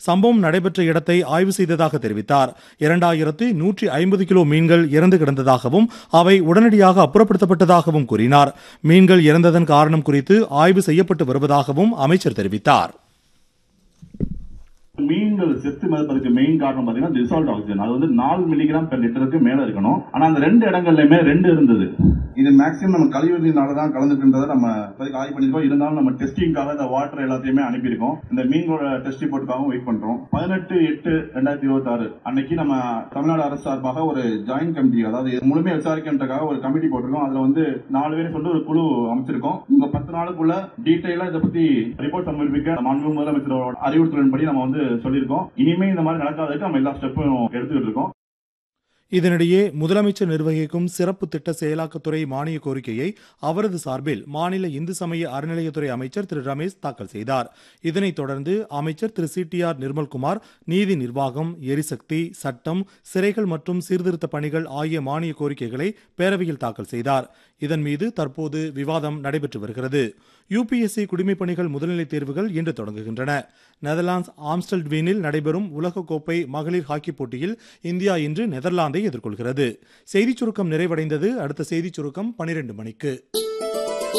சம்பவம் நடைபெற்ற இடத்தை ஆய்வு செய்ததாக தெரிவித்தார் இரண்டாயிரத்து நூற்றி ஐம்பது கிலோ மீன்கள் இறந்து கிடந்ததாகவும் அவை உடனடியாக அப்புறப்படுத்தப்பட்டதாகவும் கூறினார் மீன்கள் இறந்ததன் காரணம் குறித்து ஆய்வு செய்யப்பட்டு வருவதாகவும் அமைச்சர் தெரிவித்தார் மீன்கள் செத்து மிதப்பதுக்கு மெயின் காரணம் பாத்தீங்கன்னா டிசால்ட் ஆக்சிஜன் அது வந்து நாலு மில்லிகிராம் பெர் லிட்டருக்கு மேல இருக்கணும் ஆனா அந்த ரெண்டு இடங்கள்லயுமே ரெண்டு இருந்தது இது மேக்ஸிமம் நம்ம கழிவு நீர்னால தான் கலந்துருக்குன்றதை நம்ம இப்போதைக்கு ஆய்வு பண்ணிருக்கோம் இருந்தாலும் நம்ம டெஸ்டிங்காக இந்த வாட்டர் எல்லாத்தையுமே அனுப்பியிருக்கோம் இந்த மீன்களோட டெஸ்ட் ரிப்போர்ட்டுக்காகவும் வெயிட் பண்றோம் பதினெட்டு எட்டு ரெண்டாயிரத்தி இருபத்தி ஆறு அன்னைக்கு நம்ம தமிழ்நாடு அரசு சார்பாக ஒரு ஜாயின்ட் கமிட்டி அதாவது முழுமையாக விசாரிக்கின்றக்காக ஒரு கமிட்டி போட்டிருக்கோம் அதுல வந்து நாலு பேர் சொல்லிட்டு ஒரு குழு அமைச்சிருக்கோம் இந்த பத்து நாளுக்குள்ள டீட்டெயிலா இதை பத்தி ரிப்போர்ட் சமர்ப்பிக்க மாண்பு முதலமைச்சரோட அறிவுறுத்தலின்படி நம்ம வந்து சொல்லியிருக்கோம் இனிமே இந்த மாதிரி நடக்காததுக்கு நம்ம எல்லா ஸ்டெப்பும் எடுத்துக்கிட்டு இருக்கோம் இதனிடையே முதலமைச்சர் நிர்வகிக்கும் சிறப்பு திட்ட செயலாக்கத்துறை மானிய கோரிக்கையை அவரது சார்பில் மாநில இந்து சமய அறநிலையத்துறை அமைச்சர் திரு ரமேஷ் தாக்கல் செய்தார் இதனைத் தொடர்ந்து அமைச்சர் Thiru C T R Nirmalkumar நீதி நிர்வாகம் எரிசக்தி சட்டம் சிறைகள் மற்றும் சீர்திருத்த பணிகள் ஆகிய மானிய கோரிக்கைகளை பேரவையில் தாக்கல் செய்தார் இதன் மீது தற்போது விவாதம் நடைபெற்று வருகிறது யுபிஎஸ்சி குடிமைப் பணிகள் முதல்நிலைத் தேர்வுகள் இன்று தொடங்குகின்றன நெதர்லாந்து ஆம்ஸ்டல்வீனில் நடைபெறும் உலகக்கோப்பை மகளிர் ஹாக்கி போட்டியில் இந்தியா இன்று நெதர்லாந்தை எதிர்கொள்கிறது செய்திச் சுருக்கம் நிறைவடைந்தது அடுத்த செய்திச் சுருக்கம் பனிரெண்டு மணிக்கு